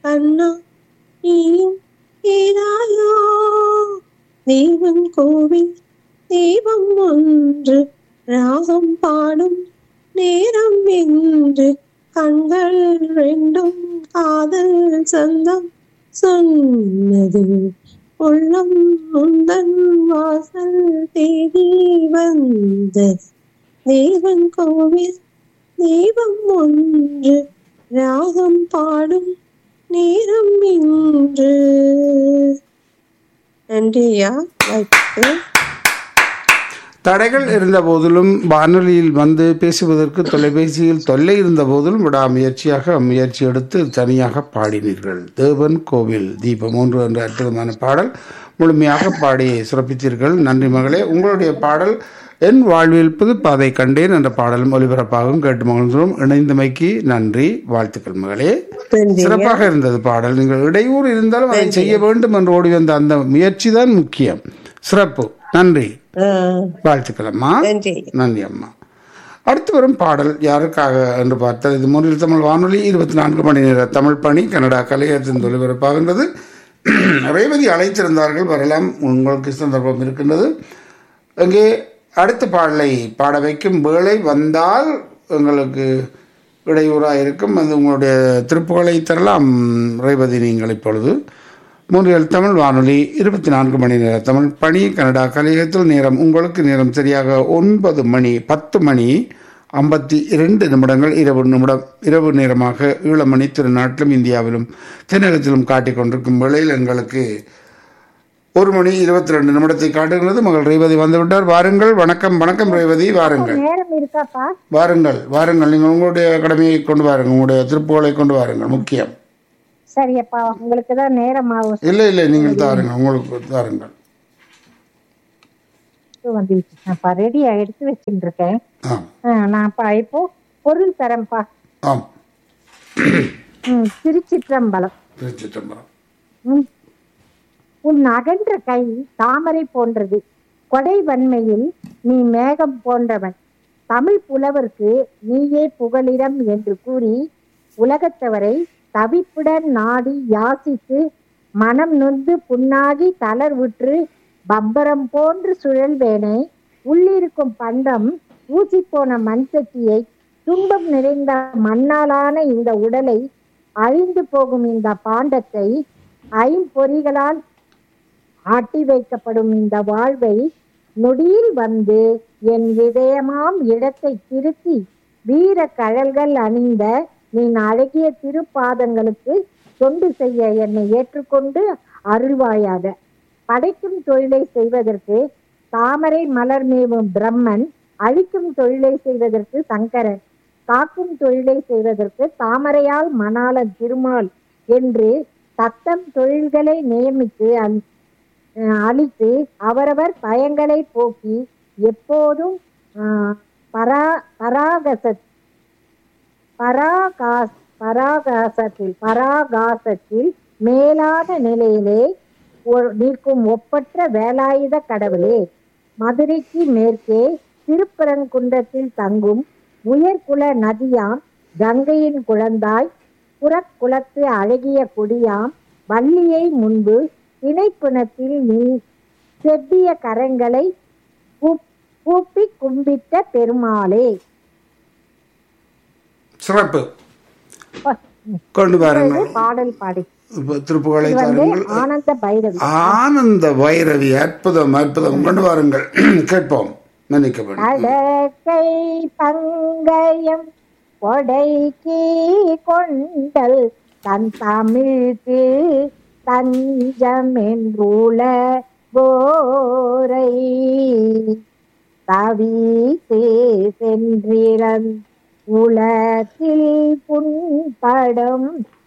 கண்ணா நீயும் ஏதாயோ தேவன் கோவில் தெய்வம் ஒன்று ராகம் பாடும் நேரம் என்று கண்கள் ரெண்டும் காதல் சொந்தம் சொன்னது உள்ளம் முந்தன் வாசல் தேடி வந்த தேவன் கோவில் தெய்வம் ஒன்று ராகம் பாடும் நேரம் இன்று நன்றியா வாய்ப்புக்கு தடைகள் இருந்த போதிலும் வானொலியில் வந்து பேசுவதற்கு தொலைபேசியில் தொல்லை இருந்த போதிலும் விடாமுயற்சியாக முயற்சி எடுத்து தனியாக பாடினீர்கள் தேவன் கோவில் தீபம் ஒன்று என்ற அற்புதமான பாடல் முழுமையாக பாடி சிறப்பித்தீர்கள் நன்றி மகளே உங்களுடைய பாடல் என் வாழ்வில் புதுப்பாதை கண்டேன் என்ற பாடலும் ஒலிபரப்பாகவும் கேட்டு மகிழ்ந்தோம் இணைந்தமைக்கு நன்றி வாழ்த்துக்கள் மகளே நன்றி சிறப்பாக இருந்தது பாடல் நீங்கள் இடையூறு இருந்தாலும் அதை செய்ய வேண்டும் என்று ஓடி வந்த அந்த முயற்சி தான் முக்கியம் சிறப்பு நன்றி ஆ, வாழ்த்துக்கள் அம்மா நன்றி நன்றி அம்மா அடுத்து வரும் பாடல் யாருக்காக என்று பார்த்தால் இது முறையில் தமிழ் வானொலி இருபத்தி நான்கு மணி நேர தமிழ் பணி கனடா கலையத்தின் ஒலிபரப்பாகின்றது ரேவதி அழைத்திருந்தார்கள் வரலாம் உங்களுக்கு சந்தர்ப்பம் இருக்கின்றது அங்கே அடுத்த பாடலை பாட வைக்கும் வேளை வந்தால் எங்களுக்கு இடையூறாக இருக்கும் அது உங்களுடைய திருப்புகளை தரலாம் ரேவதி நீங்கள் இப்பொழுது மூன்றில் தமிழ் வானொலி இருபத்தி நான்கு மணி நேர தமிழ் பணி கனடா கலையகத்தில் நேரம் உங்களுக்கு நேரம் சரியாக ஒன்பது மணி பத்து மணி ஐம்பத்தி இரண்டு நிமிடங்கள் இரவு நிமிடம் இரவு நேரமாக ஈழமணி திருநாட்டிலும் இந்தியாவிலும் தென்னகத்திலும் காட்டிக் கொண்டிருக்கும் வேளையில் எங்களுக்கு ஒரு மணி இருபத்தி ரெண்டு நிமிடத்தை காட்டுகிறது மகள் ரேவதி வந்துவிட்டார் வாருங்கள் வணக்கம் வணக்கம் ரேவதி வாருங்கள் நேரம் இருக்காப்பா வாருங்கள் வாருங்கள் நீங்கள் உங்களுடைய கடமையை கொண்டு வாருங்கள் உங்களுடைய திருப்புகளை கொண்டு வாருங்கள் முக்கியம் சரியப்பா உங்களுக்கு தான் நேரம் ஆகும் இல்லை இல்லை நீங்கள் தாருங்கள் உங்களுக்கு தாருங்கள் வந்துருச்சு நான்ப்பா ரெடியா எடுத்து வச்சுட்டு இருக்கேன் ஆம் ஆ, நான்ப்பா இப்போ பொருள் தரேன்ப்பா ஆம் ம், திருச்சிற்றம்பலம் திருச்சிற்றம்பலம் ம். உன் அகன்ற கை தாமரை போன்றது கொடை வன்மையில் நீ மேகம் போன்றவன் தமிழ் புலவர்க்கு நீயே புகலிடம் என்று கூறி உலகத்தவரை தவிப்புடன் நாடி யாசித்து மனம் நொந்து புண்ணாகி தளர்வுற்று பம்பரம் போன்று சுழல்வேனே உள்ளிருக்கும் பண்டம் ஊசி போன மண் சட்டியை துன்பம் நிறைந்த மண்ணாலான இந்த உடலை அழிந்து போகும் இந்த பாண்டத்தை ஐம்பொறிகளால் ஆட்டி வைக்கப்படும் இந்த வாழ்வை நொடியில் வந்து என் இதயமாம் இடத்தை திருத்தி வீர கழல்கள் அணிந்த நின் அழகிய திருப்பாதங்களுக்கு தொண்டு செய்ய என்னை ஏற்றுக்கொண்டு அருள்வாயாக படைக்கும் தொழிலை செய்வதற்கு தாமரை மலர் மேவும் பிரம்மன் அழிக்கும் தொழிலை செய்வதற்கு சங்கரன் காக்கும் தொழிலை செய்வதற்கு தாமரையால் மணாளன் திருமால் என்று தத்தம் தொழில்களை நியமித்து அந்- அஹ் அழித்து அவரவர் பயங்களை போக்கி எப்போதும் ஆஹ், பரா பராகச பராகாஸ் பராகாசத்தில் பராகாசத்தில் மேலான நிலையிலே ஒரு- நிற்கும் ஒப்பற்ற வேலாயுத கடவுளே மதுரைக்கு மேற்கே திருப்பரங்குன்றத்தில் தங்கும் உயர்குல நதியாம் கங்கையின் குழந்தாய் புறக்குலத்து அழகிய கொடியாம் வள்ளியை முன்பு திணைப்புணத்தில் நீ செவ்விய கரங்களை கூப்- கூப்பி கும்பிட்ட பெருமாளே சிறப்பு கொண்டு வாருங்கள் பாடல் பாடி இப்ப திருப்புகளை இது வந்து தாருங்கள் ஆனந்த பைரவி ஆனந்த வைரவி அற்புதம் அற்புதம் கொண்டு வாருங்கள் கேட்போம் மன்னிக்க வேண்டும் அடக்கை பங்கயம் கொடைக்கு கொண்டல் தன் தமிழ்க்கு தஞ்சம் என்றுள போரை தவித்து சென்றிறன் உலத்தில் புண்படும்